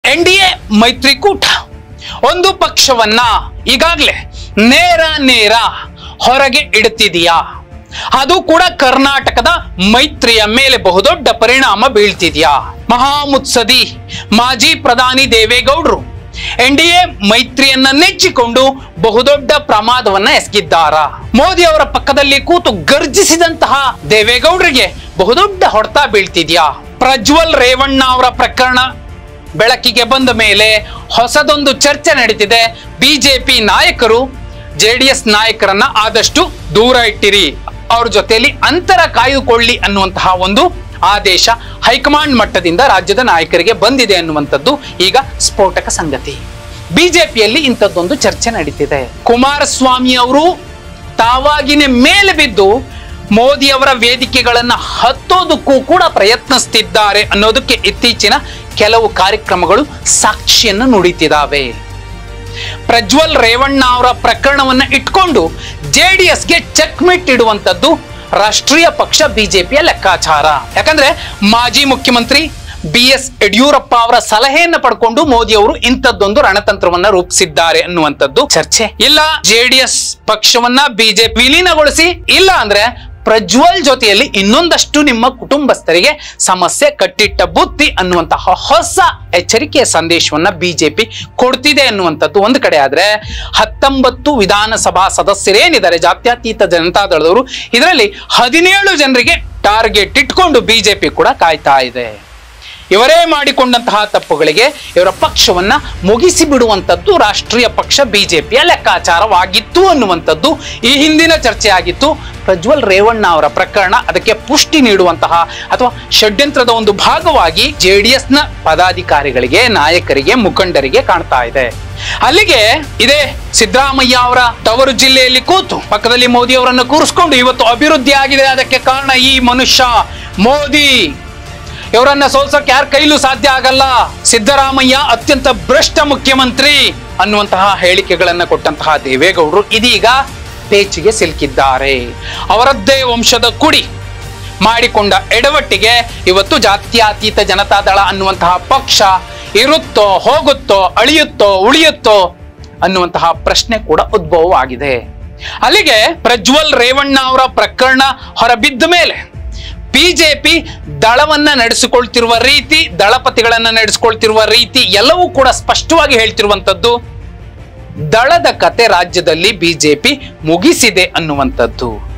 N D A ಮೈತ್ರಿಕೂಟ ಒಂದು ಪಕ್ಷವನ್ನ ಈಗಾಗಲೇ ನೇರ ನೇರ ಹೊರಗೆ ಇಡುತ್ತಿದೆಯಾ ಅದು ಕೂಡ ಕರ್ನಾಟಕದ ಮೈತ್ರಿಯ ಮೇಲೆ ಬಹುದೊಡ್ಡ ಪರಿಣಾಮ ಬೀಳ್ತಿದ್ಯಾ ಮಹಾಮುತ್ಸದಿ ಮಾಜಿ ಪ್ರಧಾನಿ ದೇವೇಗೌಡರು ಎನ್ ಡಿ ಎ ಮೈತ್ರಿಯನ್ನ ನೆಚ್ಚಿಕೊಂಡು ಬಹುದೊಡ್ಡ ಪ್ರಮಾದವನ್ನ ಎಸಗಿದ್ದಾರ ಮೋದಿ ಅವರ ಪಕ್ಕದಲ್ಲಿ ಕೂತು ಗರ್ಜಿಸಿದಂತಹ ದೇವೇಗೌಡರಿಗೆ ಬಹುದೊಡ್ಡ ಹೊಡೆತ ಬೀಳ್ತಿದ್ಯಾ ಪ್ರಜ್ವಲ್ ರೇವಣ್ಣ ಅವರ ಪ್ರಕರಣ ಬೆಳಕಿಗೆ ಬಂದ ಮೇಲೆ ಹೊಸದೊಂದು ಚರ್ಚೆ ನಡೀತಿದೆ ಬಿಜೆಪಿ ನಾಯಕರು ಜೆ ಡಿ ಎಸ್ ನಾಯಕರನ್ನ ಆದಷ್ಟು ದೂರ ಇಟ್ಟಿರಿ ಅವ್ರ ಜೊತೆಯಲ್ಲಿ ಅಂತರ ಕಾಯ್ದುಕೊಳ್ಳಿ ಅನ್ನುವಂತಹ ಒಂದು ಆದೇಶ ಹೈಕಮಾಂಡ್ ಮಟ್ಟದಿಂದ ರಾಜ್ಯದ ನಾಯಕರಿಗೆ ಬಂದಿದೆ ಅನ್ನುವಂಥದ್ದು ಈಗ ಸ್ಫೋಟಕ ಸಂಗತಿ ಬಿಜೆಪಿಯಲ್ಲಿ ಇಂಥದ್ದೊಂದು ಚರ್ಚೆ ನಡೀತಿದೆ ಕುಮಾರಸ್ವಾಮಿ ಅವರು ತಾವಾಗಿನೇ ಮೇಲೆ ಬಿದ್ದು ಮೋದಿ ಅವರ ವೇದಿಕೆಗಳನ್ನ ಹತ್ತೋದಕ್ಕೂ ಕೂಡ ಪ್ರಯತ್ನಿಸ್ತಿದ್ದಾರೆ ಅನ್ನೋದಕ್ಕೆ ಇತ್ತೀಚಿನ ಕೆಲವು ಕಾರ್ಯಕ್ರಮಗಳು ಸಾಕ್ಷಿಯನ್ನು ನುಡಿತಿದ್ದಾವೆ ಪ್ರಜ್ವಲ್ ರೇವಣ್ಣ ಅವರ ಪ್ರಕರಣವನ್ನ ಇಟ್ಕೊಂಡು ಜೆ ಡಿ ಎಸ್ಗೆ ಚೆಕ್ಮಿಟ್ ಇಡುವಂತದ್ದು ರಾಷ್ಟ್ರೀಯ ಪಕ್ಷ ಬಿಜೆಪಿಯ ಲೆಕ್ಕಾಚಾರ ಯಾಕಂದ್ರೆ ಮಾಜಿ ಮುಖ್ಯಮಂತ್ರಿ ಬಿ ಎಸ್ ಯಡಿಯೂರಪ್ಪ ಅವರ ಸಲಹೆಯನ್ನ ಪಡ್ಕೊಂಡು ಮೋದಿ ಅವರು ಇಂಥದ್ದೊಂದು ರಣತಂತ್ರವನ್ನ ರೂಪಿಸಿದ್ದಾರೆ ಅನ್ನುವಂಥದ್ದು ಚರ್ಚೆ ಇಲ್ಲ ಜೆ ಡಿ ಎಸ್ ಪಕ್ಷವನ್ನ ಬಿಜೆಪಿ ವಿಲೀನಗೊಳಿಸಿ ಇಲ್ಲ ಅಂದ್ರೆ ಪ್ರಜ್ವಲ್ ಜೊತೆಯಲ್ಲಿ ಇನ್ನೊಂದಷ್ಟು ನಿಮ್ಮ ಕುಟುಂಬಸ್ಥರಿಗೆ ಸಮಸ್ಯೆ ಕಟ್ಟಿಟ್ಟ ಬುತ್ತಿ ಅನ್ನುವಂತಹ ಹೊಸ ಎಚ್ಚರಿಕೆಯ ಸಂದೇಶವನ್ನ ಬಿಜೆಪಿ ಕೊಡ್ತಿದೆ ಅನ್ನುವಂಥದ್ದು ಒಂದು ಕಡೆ ಆದ್ರೆ ಹತ್ತೊಂಬತ್ತು ವಿಧಾನಸಭಾ ಸದಸ್ಯರೇನಿದ್ದಾರೆ ಜಾತ್ಯತೀತ ಜನತಾದಳದವರು ಇದರಲ್ಲಿ ಹದಿನೇಳು ಜನರಿಗೆ ಟಾರ್ಗೆಟ್ ಇಟ್ಕೊಂಡು ಬಿಜೆಪಿ ಕೂಡ ಕಾಯ್ತಾ ಇದೆ ಇವರೇ ಮಾಡಿಕೊಂಡಂತಹ ತಪ್ಪುಗಳಿಗೆ ಇವರ ಪಕ್ಷವನ್ನ ಮುಗಿಸಿ ಬಿಡುವಂಥದ್ದು ರಾಷ್ಟ್ರೀಯ ಪಕ್ಷ ಬಿಜೆಪಿಯ ಲೆಕ್ಕಾಚಾರವಾಗಿತ್ತು ಅನ್ನುವಂಥದ್ದು ಈ ಹಿಂದಿನ ಚರ್ಚೆ ಆಗಿತ್ತು ಪ್ರಜ್ವಲ್ ರೇವಣ್ಣ ಅವರ ಪ್ರಕರಣ ಅದಕ್ಕೆ ಪುಷ್ಟಿ ನೀಡುವಂತಹ ಅಥವಾ ಷಡ್ಯಂತ್ರದ ಒಂದು ಭಾಗವಾಗಿ ಜೆ ಡಿ ಎಸ್ನ ಪದಾಧಿಕಾರಿಗಳಿಗೆ ನಾಯಕರಿಗೆ ಮುಖಂಡರಿಗೆ ಕಾಣ್ತಾ ಇದೆ ಅಲ್ಲಿಗೆ ಇದೇ ಸಿದ್ದರಾಮಯ್ಯ ಅವರ ತವರು ಜಿಲ್ಲೆಯಲ್ಲಿ ಕೂತು ಪಕ್ಕದಲ್ಲಿ ಮೋದಿ ಅವರನ್ನು ಕೂರಿಸ್ಕೊಂಡು ಇವತ್ತು ಅಭಿವೃದ್ಧಿ ಆಗಿದೆ ಅದಕ್ಕೆ ಕಾರಣ ಈ ಮನುಷ್ಯ ಮೋದಿ ಇವರನ್ನ ಸೋಲ್ಸೋಕೆ ಯಾರ ಕೈಲೂ ಸಾಧ್ಯ ಆಗಲ್ಲ ಸಿದ್ದರಾಮಯ್ಯ ಅತ್ಯಂತ ಭ್ರಷ್ಟ ಮುಖ್ಯಮಂತ್ರಿ ಅನ್ನುವಂತಹ ಹೇಳಿಕೆಗಳನ್ನ ಕೊಟ್ಟಂತಹ ದೇವೇಗೌಡರು ಇದೀಗ ಪೇಚಿಗೆ ಸಿಲುಕಿದ್ದಾರೆ ಅವರದ್ದೇ ವಂಶದ ಕುಡಿ ಮಾಡಿಕೊಂಡ ಎಡವಟ್ಟಿಗೆ ಇವತ್ತು ಜಾತ್ಯತೀತ ಜನತಾದಳ ಅನ್ನುವಂತಹ ಪಕ್ಷ ಇರುತ್ತೋ ಹೋಗುತ್ತೋ ಅಳಿಯುತ್ತೋ ಉಳಿಯುತ್ತೋ ಅನ್ನುವಂತಹ ಪ್ರಶ್ನೆ ಕೂಡ ಉದ್ಭವವಾಗಿದೆ ಅಲ್ಲಿಗೆ ಪ್ರಜ್ವಲ್ ರೇವಣ್ಣ ಅವರ ಪ್ರಕರಣ ಹೊರಬಿದ್ದ ಮೇಲೆ ಬಿಜೆಪಿ ದಳವನ್ನ ನಡೆಸಿಕೊಳ್ತಿರುವ ರೀತಿ ದಳಪತಿಗಳನ್ನ ನಡೆಸಿಕೊಳ್ತಿರುವ ರೀತಿ ಎಲ್ಲವೂ ಕೂಡ ಸ್ಪಷ್ಟವಾಗಿ ಹೇಳ್ತಿರುವಂತದ್ದು ದಳದ ಕತೆ ರಾಜ್ಯದಲ್ಲಿ ಬಿಜೆಪಿ ಮುಗಿಸಿದೆ ಅನ್ನುವಂಥದ್ದು